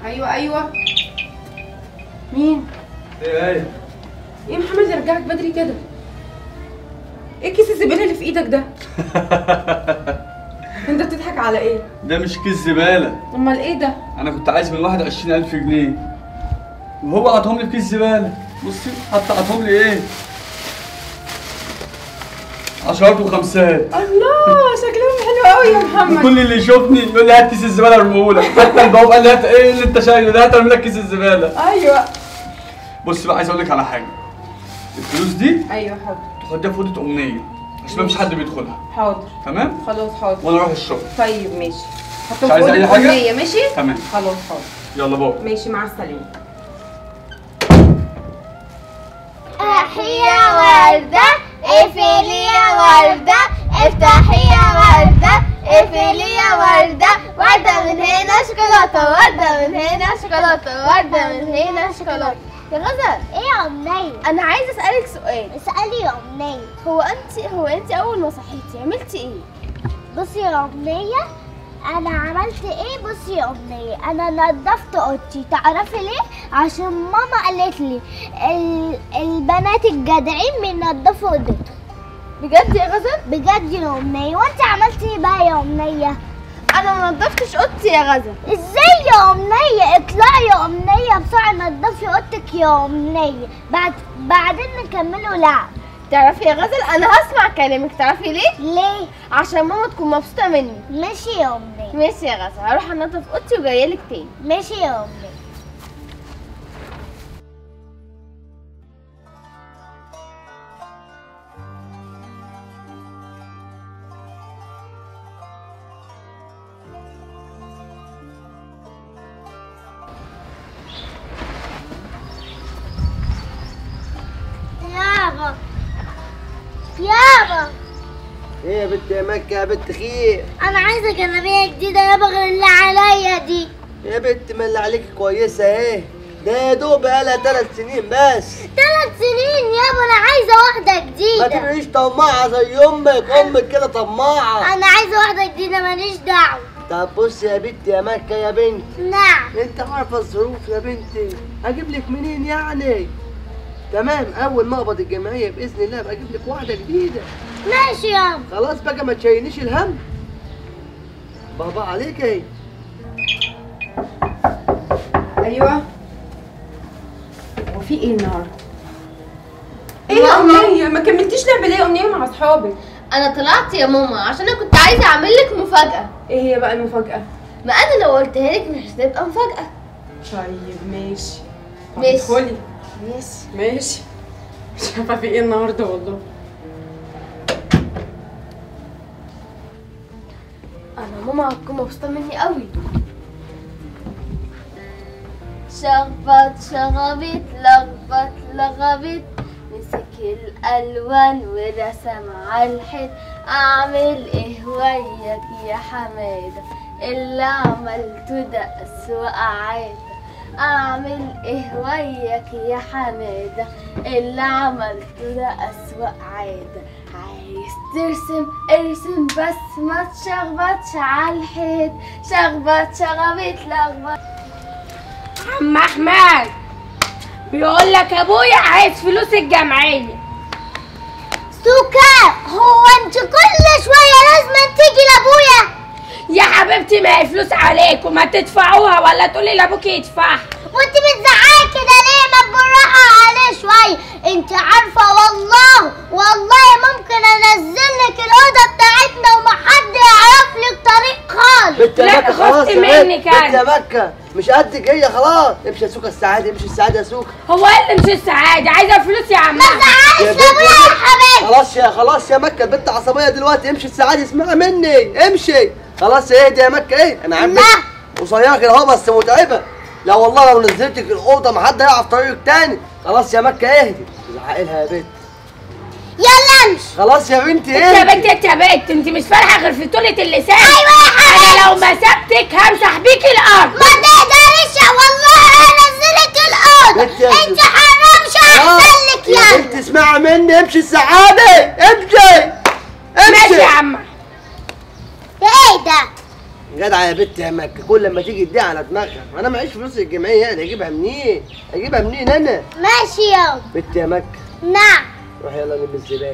ايوه ايوه مين ايه ايه ايه محمد اللي رجعك بدري كده ايه كيس الزباله اللي في ايدك ده انت بتضحك على ايه ده مش كيس زباله امال ايه ده انا كنت عايز من واحد 20000 جنيه وهو عطهم لي في كيس زباله بصي حتى عطهم لي ايه عشرات وخمسات الله شكلهم حلو قوي يا محمد وكل اللي يشوفني يقول لي هات كيس الزباله ارميه لك حتى البواب قال لي هات ايه اللي انت شايله ده هات ارمي لك كيس الزباله ايوه بص بقى عايز اقول لك على حاجه الفلوس دي ايوه حاضر تاخديها في اوضه امنيه عشان مفيش حد بيدخلها حاضر تمام خلاص حاضر وانا اروح الشغل طيب ماشي حطهم مش عايز في أي أوضة حاجة؟ أمنية، ماشي تمام خلاص حاضر يلا بابا ماشي مع السلامه افتحي يا وردة اقفلي يا وردة افتحي يا وردة اقفلي يا وردة وردة من هنا شوكولاتة وردة من هنا شوكولاتة وردة من هنا شوكولاتة يا غزل ايه يا امنية انا عايزه اسالك سؤال اسألي يا امنية هو انت هو انت اول ما صحيتي عملتي ايه بصي يا امنية انا عملت ايه بصي يا امنية انا نظفت اوضتي تعرفي ليه عشان ماما قالت لي ال... البنات الجدعين بينضفوا اوضتهم بجد يا غزل بجد يا امنية وانت عملتي ايه بقى يا امنية انا ما نضفتش اوضتي يا غزل ازاي يا امنية اطلعي يا امنية بسرعة نضفي اوضتك يا امنية بعد بعدين نكملوا لعب تعرفي يا غزل انا هسمع كلامك تعرفي ليه ليه عشان ماما تكون مبسوطه مني ماشي يا امنية ماشي يا غزل هروح انضف اوضتي وجايه لك تاني ماشي يا امنية يابا يابا ايه يا بنت يا مكة يا بنت خير انا عايزه جلابيه جديده يابا غير اللي عليا دي يا بنت ما اللي عليك كويسة ايه ده يا دوب بقالها ثلاث سنين بس ثلاث سنين يابا انا عايزه واحده ما جديده تبقيش طماعة زي امك امك كده طماعة انا عايزه واحده جديده ماليش دعوه طب بص يا بنت يا مكة يا بنت نعم انت عارفة الظروف يا بنتي اجيب لك منين يعني تمام اول ما اقبض الجمعية باذن الله ابقى اجيب لك واحدة جديدة ماشي يابا خلاص بقى ما تشيلنيش الهم بابا عليك ايه ايوه هو في ايه النهارده ايه يا امنيه ما كملتيش لعبه ليه يا امنيه مع اصحابك انا طلعت يا ماما عشان انا كنت عايزه اعمل لك مفاجاه ايه هي بقى المفاجاه ما انا لو قلتها لك مش هتبقى مفاجاه طيب ماشي طب ماشي. ادخلي ماشي ماشي مش عارفه في ايه النهارده والله انا ماما هتكون مبسوطه مني قوي شخبط شغبت لخبط لغبت مسك الالوان ورسم على الحيط اعمل ايه وياك يا حماده اللي عملته ده اسوأ عاده اعمل ايه وياك يا حماده اللي عملته ده اسوأ عاده عايز ترسم ارسم بس ما تشخبطش على الحيط شخبط شغبت لخبط عم احمد بيقول لك ابويا عايز فلوس الجمعيه سوكا هو انت كل شويه لازم تيجي لابويا يا حبيبتي ما هي فلوس عليكم ما تدفعوها ولا تقولي لابوك يدفعها وانت بتزعقي كده ليه ما بالراحه عليه شويه انت عارفه والله والله ممكن انزل لك الاوضه بتاعتنا ومحد يعرف لك طريق خالص بنت يا لا، مكة خفت خلاص يا بنت منك بنت أنا. يا مكة مش قدك هي خلاص امشي يا سوكا السعادة امشي السعادة يا سوكا هو ايه اللي مش السعاده عايزه فلوس يا عم ما تزعقش يا بنت لابويا يا يا بنت. حبيبي خلاص يا خلاص يا مكة البنت عصبية دلوقتي امشي السعادة اسمعي مني امشي خلاص اهدي يا مكة ايه انا عارف لا. قصيرة كده اهو بس متعبة لا والله لو نزلتك الأوضة ما حد هيعرف طريقك تاني خلاص يا مكة اهدي زعقي لها يا بنت يلا امشي خلاص يا بنتي انت يا اهدي بنت انت يا بنت انت مش فالحه غير في طولة اللسان ايوه يا حبيبي انا لو مسكتك همسح بيكي الارض ما تقدريش والله انزلك الاوضه بنت يا انت سوسو. حرام مش آه، هحسن لك يا يلا بنت اسمعي مني امشي السعادة امشي ماشي امشي يا عم ايه ده جدع يا بنت يا مكه كل لما تيجي تديها على دماغها انا معيش فلوس الجمعيه يعني اجيبها منين اجيبها منين انا ماشي يابا بنت يا مكه نعم روح يلا نلم الزباله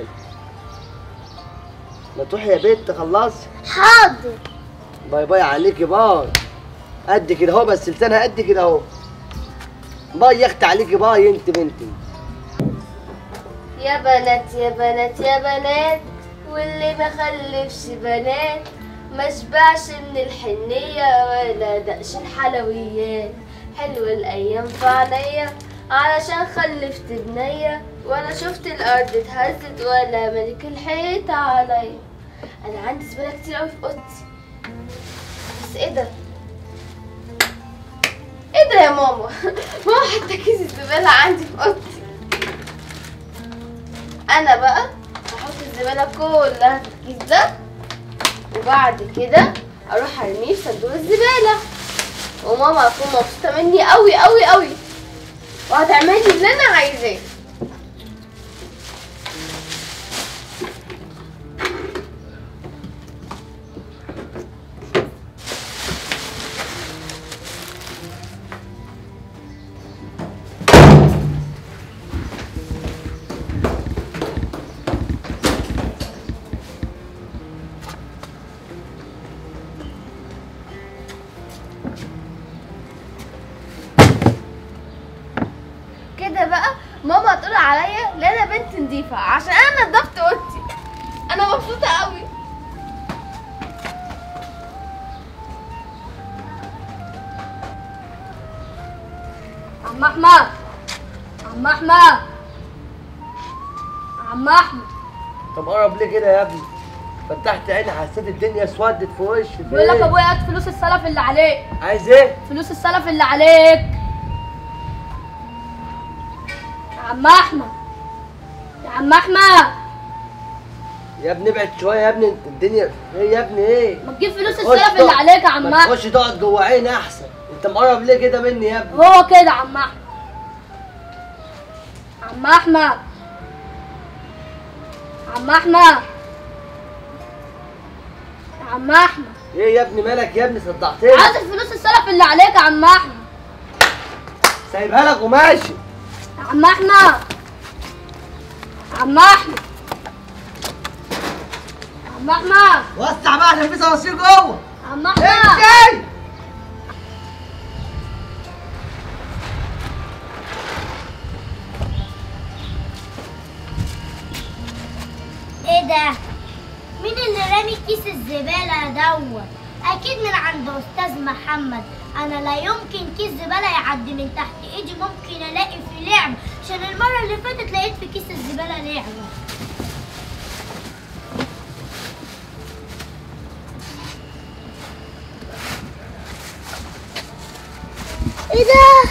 ما تروحي يا بنت خلصي حاضر باي باي عليكي باي قد كده اهو بس لسانها قد كده اهو باي يا اختي عليكي باي انت بنتي يا بنات يا بنات يا بنات واللي ما خلفش بنات ما شبعش من الحنية ولا دقش الحلويات حلوة الأيام في عينيا علشان خلفت بنية ولا شفت الأرض اتهزت ولا ملك الحيط عليا أنا عندي زبالة كتير أوي في أوضتي بس إيه ده؟ إيه ده يا ماما؟ ماما حتى كيس الزبالة عندي في أوضتي انا بقى هحط الزباله كلها في الكيس ده وبعد كده اروح ارميه في صندوق الزباله وماما هتكون مبسوطه مني قوي قوي قوي وهتعمل لي اللي انا عايزاه كده بقى ماما هتقول عليا ان انا بنت نظيفه عشان انا نضفت اوضتي انا مبسوطه قوي عم احمد عم احمد عم احمد طب قرب ليه كده يا ابني فتحت عيني حسيت الدنيا اسودت في وشي في بيقول لك إيه؟ ابويا هات فلوس السلف اللي عليك عايز ايه فلوس السلف اللي عليك يا عم احمد يا عم احمد يا ابني ابعد شويه يا ابني انت الدنيا ايه يا ابني ايه ما تجيب فلوس خش السلف اللي تقعد- عليك يا عم ما احمد تخش تقعد جوه عيني احسن انت مقرب ليه كده مني يا ابني هو كده يا عم احمد عم احمد عم احمد عم احمد ايه يا ابني مالك يا ابني صدعتني عايز الفلوس السلف اللي عليك يا عم احمد سايبها لك وماشي يا عم احمد عم احمد عم احمد وسع بقى عشان في صراصير جوه عم احمد امشي ايه ده مين اللي رامي كيس الزبالة دوت اكيد من عند استاذ محمد انا لا يمكن كيس زبالة يعدي من تحت ايدي ممكن الاقي في لعب عشان المرة اللي فاتت لقيت في كيس الزبالة لعبة ايه ده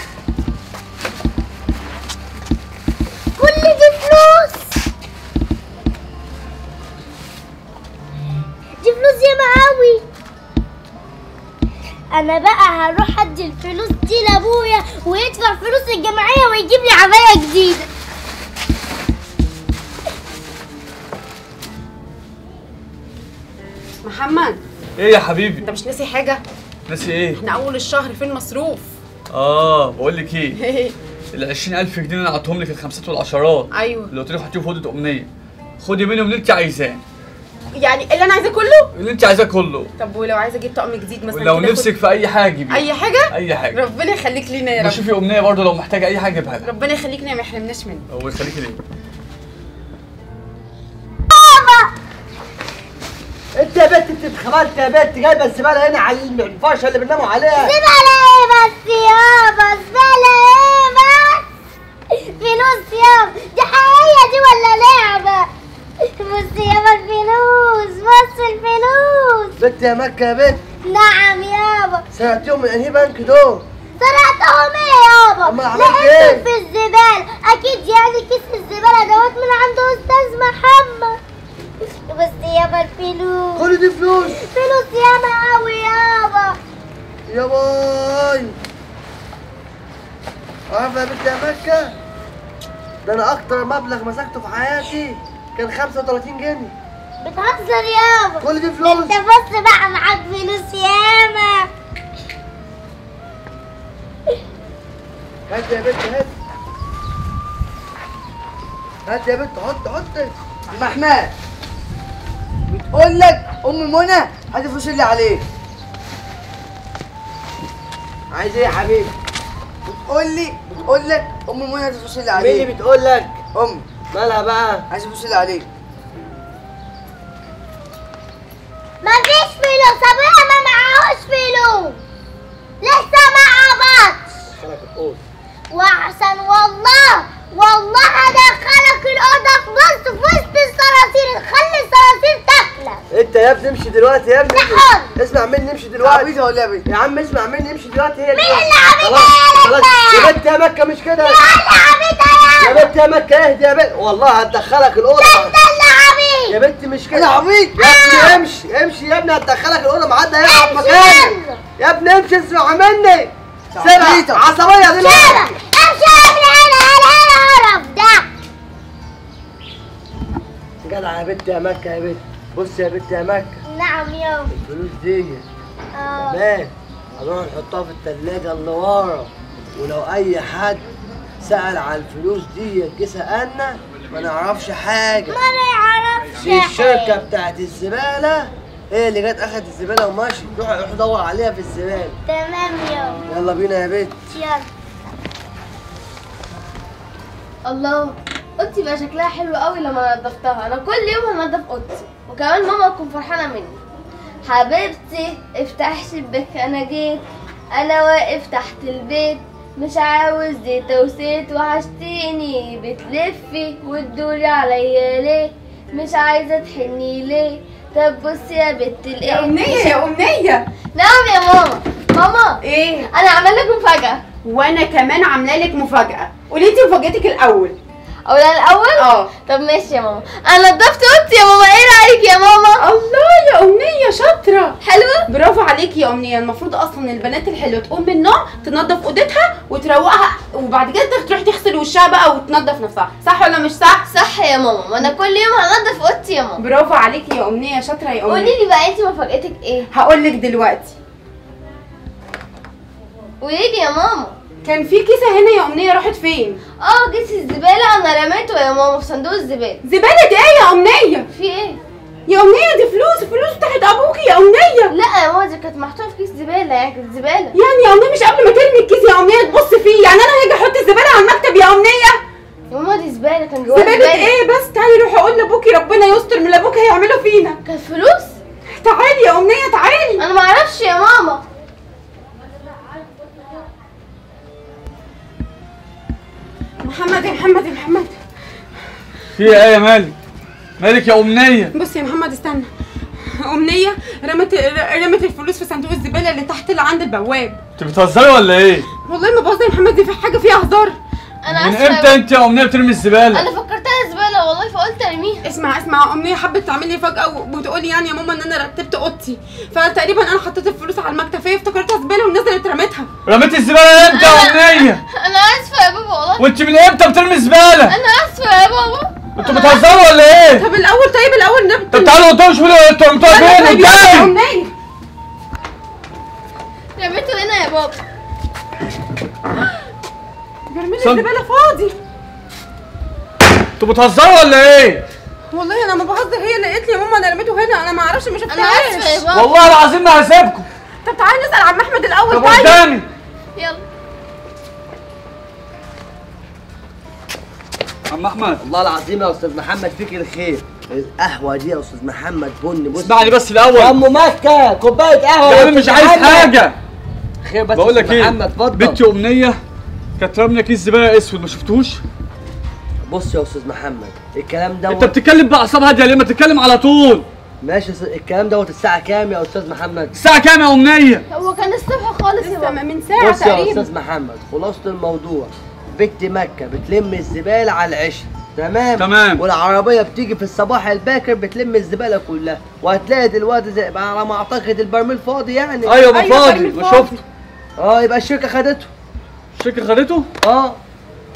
كل دي فلوس دي فلوس ياما قوي انا بقى هروح ادي الفلوس دي لابويا ويدفع فلوس الجمعيه ويجيب لي عبايه جديده محمد ايه يا حبيبي انت مش ناسي حاجه ناسي ايه احنا اول الشهر فين مصروف اه بقول لك ايه ال 20000 جنيه اللي انا اعطيهم لك الخمسات والعشرات ايوه اللي قلت لك حطيهم في اوضه امنيه خدي منهم اللي انت عايزاه يعني اللي انا عايزاه كله اللي انت عايزاه كله طب ولو عايزه اجيب طقم جديد مثلا ولو كده نفسك في اي حاجه جيبيها اي حاجه اي حاجه ربنا يخليك لينا يا رب وشوفي امنيه برضه لو محتاجه اي حاجه جيبها لها ربنا يخليك لينا ما يحرمناش منك هو يخليكي ليه انت يا بنت انت اتخبلت يا بنت جايبه الزباله هنا على الفرشه اللي بنناموا عليها زبالة ايه بس يابا زبالة ايه بس فلوس يابا دي حقيقية دي ولا لعبة بص يابا الفلوس بص الفلوس بنت يا مكه يا بنت نعم يابا سرقتيهم من انهي بنك دول سرقتهم ايه يابا أما عملت لقيتهم إيه؟ في الزبالة اكيد يعني كيس الزبالة دوت من عند استاذ محمد بص يابا الفلوس كل دي فلوس فلوس ياما قوي يابا يا باي عارفه يا بنت يا مكه ده انا اكتر مبلغ مسكته في حياتي كان 35 جنيه بتهزر يابا كل دي فلوس انت بص بقى معاك فلوس ياما هات يا بنت هات هات يا بنت حط حط عم احمد بتقول لك ام منى هات الفلوس اللي عليك عايز ايه يا حبيبي بتقول لي بتقول لك ام منى هات الفلوس اللي عليك مين اللي بتقول لك ام مالها بقى عايز الفلوس اللي عليك مفيش فلوس ابويا ما معهوش فلوس لسه ما قبضش خلك الأوضة واحسن والله والله هدخلك الاوضه في نص في وسط الصراصير خلي الصراصير تاكلك انت يا ابني امشي دلوقتي يا ابني لا حاضر. اسمع مني امشي دلوقتي عبيطه ولا يا بنت يا عم اسمع مني امشي دلوقتي هي مين اللي عبيطة خلاص يا خلاص انت؟ يا بنت يا مكة مش كده اللي عبيطه يا يا بنت يا مكة اهدي يا بنت والله هتدخلك الأوضة انت اللي عبيط يا بنت مش كده انا عبيط يا ابني امشي امشي يا ابني هتدخلك الأوضة ما حد هيقعد امشي مكاني يلا. يا ابني امشي اسمع مني عبيطة. سيبها عصبية دي شارع امشي يا ابني انا انا انا قرف ده جدع يا بنت يا مكة يا بنت بص يا بنت يا مكة نعم يابا الفلوس دي اه تمام هنروح نحطها في التلاجة اللي ورا ولو أي حد سأل على الفلوس دي جه سألنا ما نعرفش حاجة ما يعرفش دي الشركة بتاعت الزبالة هي اللي جت أخدت الزبالة وماشي روح روح دور عليها في الزبالة تمام يابا يلا بينا يا بنت يلا الله اوضتي بقى شكلها حلو قوي لما نضفتها انا كل يوم هنضف اوضتي وكمان ماما تكون فرحانه مني حبيبتي افتح شباك انا جيت انا واقف تحت البيت مش عاوز زيت وزيت وحشتيني بتلفي وتدوري عليا ليه مش عايزه تحني ليه طب بصي يا بت يا الايه امنيه يا امنيه نعم يا ماما ماما ايه انا عامله لك مفاجاه وانا كمان عامله لك مفاجاه قولي انت مفاجاتك الاول اولا الاول اه طب ماشي يا ماما انا نضفت اوضتي يا ماما ايه رايك يا ماما الله يا امنيه شاطره حلوه برافو عليكي يا امنيه المفروض اصلا البنات الحلوه تقوم من النوم تنظف اوضتها وتروقها وبعد كده تروح تغسل وشها بقى وتنظف نفسها صح ولا مش صح صح يا ماما ما انا كل يوم هنضف اوضتي يا ماما برافو عليكي يا امنيه شاطره يا قولي امنيه لي بقى انت مفاجاتك ايه هقول لك دلوقتي قولي لي يا ماما كان في كيسه هنا يا امنيه راحت فين اه كيس الزباله انا رميته يا ماما في صندوق الزباله زباله دي ايه يا امنيه في ايه يا امنيه دي فلوس فلوس بتاعت ابوكي يا امنيه لا يا ماما دي كانت محطوطه في كيس زباله يعني كانت زباله يعني يا امنيه مش قبل ما ترمي الكيس يا امنيه تبص فيه يعني انا هاجي احط الزباله على المكتب يا امنيه يا ماما دي زباله كان جواها زباله ايه بس تعالي روحي اقول لابوكي ربنا يستر من اللي ابوك هيعمله فينا كانت فلوس تعالي يا امنيه تعالي انا ما اعرفش يا ماما محمد يا محمد يا محمد في ايه يا مالك مالك يا امنيه بص يا محمد استنى امنيه رمت رمت الفلوس في صندوق الزباله اللي تحت اللي عند البواب انت بتهزري ولا ايه والله ما بهزر يا محمد دي في حاجه فيها هزار انا من اسفه امتى يا انت يا امنيه بترمي الزباله انا فكرتها زباله والله فقلت ارميها اسمع اسمع امنيه حبت تعمل لي فجاه وتقولي يعني يا ماما ان انا رتبت اوضتي فتقريبا انا حطيت الفلوس على المكتب فهي افتكرتها زباله ونزلت رمتها رميت الزباله امتى يا امنيه انا اسفه يا بابا والله وانت من امتى بترمي الزباله انا اسفه يا بابا انتوا بتهزروا ولا ايه طب الاول طيب الاول نبت طب تعالوا قدام شوفوا انتوا رميتوها فين طيب يلا يا قدامي امنيه رميته هنا يا بابا برميل صن- الزباله فاضي انتوا بتهزروا ولا ايه والله انا ما بهزر هي اللي قالت لي يا ماما انا رميته هنا انا ما اعرفش ما انا اسفه يا شفتهاش بابا والله العظيم ما هسيبكم طب تعالى نسال عم احمد الاول طب طيب قدامي يلا عم احمد والله العظيم يا أستاذ محمد فيك الخير القهوة دي يا أستاذ محمد بني بص اسمعني بس الاول يا أم مكة كوباية قهوة يا يا عم مش أستاذ عايز محمد. حاجه خير بس بقول يا لك أستاذ ايه محمد اتفضل بنتي امنيه كانت راميه كيس زباله اسود ما شفتوش بص يا استاذ محمد الكلام انت دوت بتتكلم باعصاب هاديه ليه ما تتكلم على طول ماشي يا أستاذ- الكلام دوت الساعه كام يا استاذ محمد الساعه كام يا امنيه هو كان الصبح خالص يا لسه بابا من ساعه بص يا تقريبا استاذ محمد خلاصه الموضوع بنت مكه بتلم الزباله على العشاء تمام تمام. والعربيه بتيجي في الصباح الباكر بتلم الزباله كلها وهتلاقي دلوقتي زي على ما اعتقد البرميل فاضي يعني ايوه ما أيوة، فاضي برميل ما فاضي. شفته اه يبقى الشركه خدته الشركه خدته اه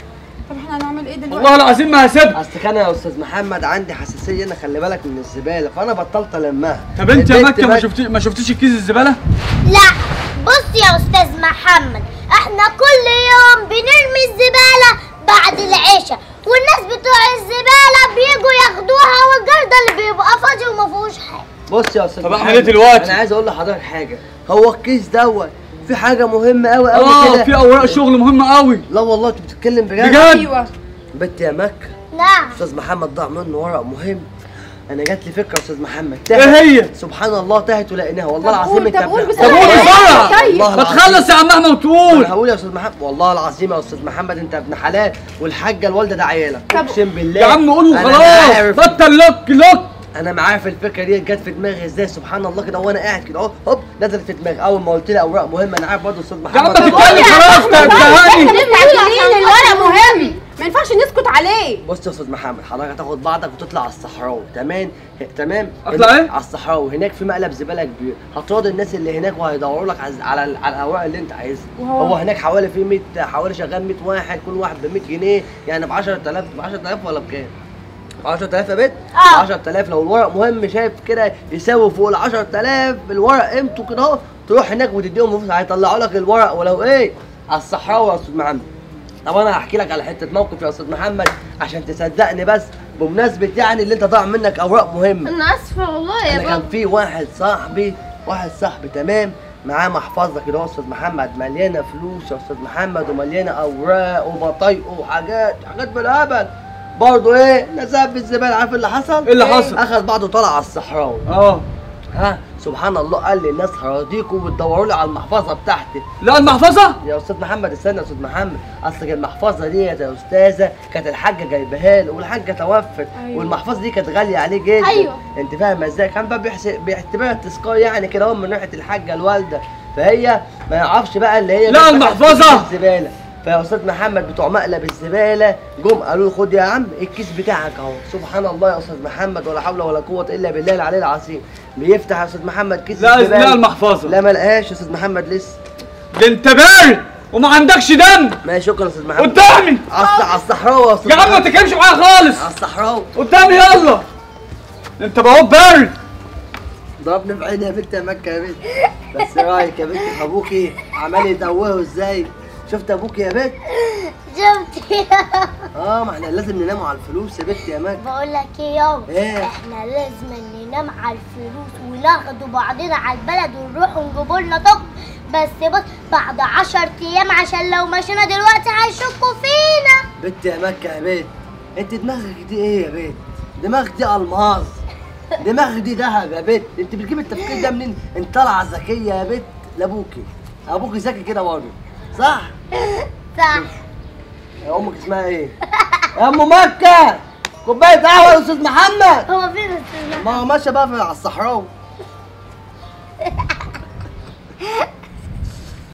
طب احنا هنعمل ايه دلوقتي والله العظيم ما هسيبها اصل كان يا استاذ محمد عندي حساسيه انا خلي بالك من الزباله فانا بطلت المها طب انت يا البنت مكه ما مك- شفتي ما شفتيش الكيس الزباله لا بص يا استاذ محمد احنا كل يوم بنرمي الزباله بعد العشاء والناس بتوع الزباله بيجوا ياخدوها والجردل اللي بيبقى فاضي وما فيهوش حاجه بص يا استاذ طب احنا محمد، ليه دلوقتي؟ انا عايز اقول لحضرتك حاجه هو الكيس دوت في حاجه مهمه قوي قوي اه كده في اوراق شغل مهمه قوي لا والله انت بتتكلم بجد بجد ايوه بنت يا مكه نعم استاذ محمد ضاع منه ورق مهم انا جات لي فكره يا استاذ محمد ايه هي سبحان الله تاهت ولقيناها والله طب العظيم قول- انت طب قول ابن- بسرعة. طب قول بسرعه طيب. والله ما العظيم. تخلص يا عم احمد انا وتقول هقول يا استاذ محمد والله العظيم يا استاذ محمد انت ابن حلال والحاجه الوالده ده عيالك طب- اقسم بالله يا عم قول أنا وخلاص عارف- بطل لوك لوك انا معايا في الفكره دي جت في دماغي ازاي سبحان الله كده وانا قاعد كده اهو هوب نزلت في دماغي اول ما قلت لي اوراق مهمه انا عارف برضه استاذ محمد يا عم طبعاً. بتتكلم خلاص احنا تهاني مستعجلين الورق مهم ما ينفعش نسكت عليه بص يا استاذ محمد حضرتك هتاخد بعضك وتطلع على الصحراوي تمام ه- تمام أطلع هناك- إيه؟ على الصحراوي هناك في مقلب زباله كبير هتراضي الناس اللي هناك وهيدوروا لك على على, ال- على الاوراق اللي انت عايزها وهو- هو هناك حوالي في 100 حوالي شغال 100 واحد كل واحد ب 100 جنيه يعني ب 10000 ب 10000 ولا بكام؟ 10000 يا بنت؟ آه. 10000 لو الورق مهم شايف كده يساوي فوق ال 10000 الورق قيمته كده اهو تروح هناك وتديهم فلوس هيطلعوا لك الورق ولو ايه؟ على الصحراوي يا استاذ محمد طب انا هحكي لك على حته موقف يا استاذ محمد عشان تصدقني بس بمناسبه يعني اللي انت ضاع منك اوراق مهمه انا اسفه والله يا انا كان بابا في واحد صاحبي واحد صاحبي تمام معاه محفظه كده يا استاذ محمد مليانه فلوس يا استاذ محمد ومليانه اوراق وبطايق وحاجات حاجات بالهبل برضه ايه نزل في الزباله عارف اللي حصل؟ إيه اللي حصل؟ اخذ بعضه طلع على الصحراوي اه ها سبحان الله قال لي الناس هراضيكوا وتدوروا لي على المحفظه بتاعتي لا المحفظه يا استاذ محمد استنى يا استاذ محمد اصل المحفظه ديت يا استاذه كانت الحاجه جايباها له والحاجه توفت أيوة. والمحفظه دي كانت غاليه عليه جدا أيوة. انت فاهمه ازاي كان بقى بيحسب بيعتبرها تذكار يعني كده هو من ناحيه الحاجه الوالده فهي ما يعرفش بقى اللي هي لا، كانت المحفظة! في الزباله فيا استاذ محمد بتوع مقلب الزباله جم قالوا له خد يا عم الكيس بتاعك اهو سبحان الله يا استاذ محمد ولا حول ولا قوه الا بالله العلي العظيم بيفتح يا استاذ محمد كيس لا الزباله لا المحفظه لا ما لقاش يا استاذ محمد لسه ده انت بارد وما عندكش دم ماشي شكرا يا استاذ محمد قدامي على الص- على الصحراوي يا استاذ يا عم ما محمد. تتكلمش معايا خالص على الصحراوي قدامي يلا انت بقى بارد ضربني في عيني يا بنت يا مكه يا بنت بس رايك يا بنت في ابوكي عمال يتوهوا ازاي شفت ابوكي يا بنت شفت اه ما احنا لازم نناموا على الفلوس يا بنت يا مكه بقول لك ايه يابا ايه احنا لازم ننام على الفلوس وناخدوا بعضنا على البلد ونروح ونجيبوا لنا طب بس بص بعد عشر ايام عشان لو مشينا دلوقتي هيشكوا فينا بنت يا مكه يا بنت انت دماغك دي ايه يا بنت دماغك دي الماظ دماغك دي دهب يا بنت انت بتجيب التفكير ده منين انت طالعه ذكيه يا بنت لابوكي ابوكي ذكي كده برضه صح صح يا امك اسمها ايه يا ام مكه كوبايه قهوه يا استاذ محمد هو فين استاذ ما هو ماشي بقى في- على الصحراوي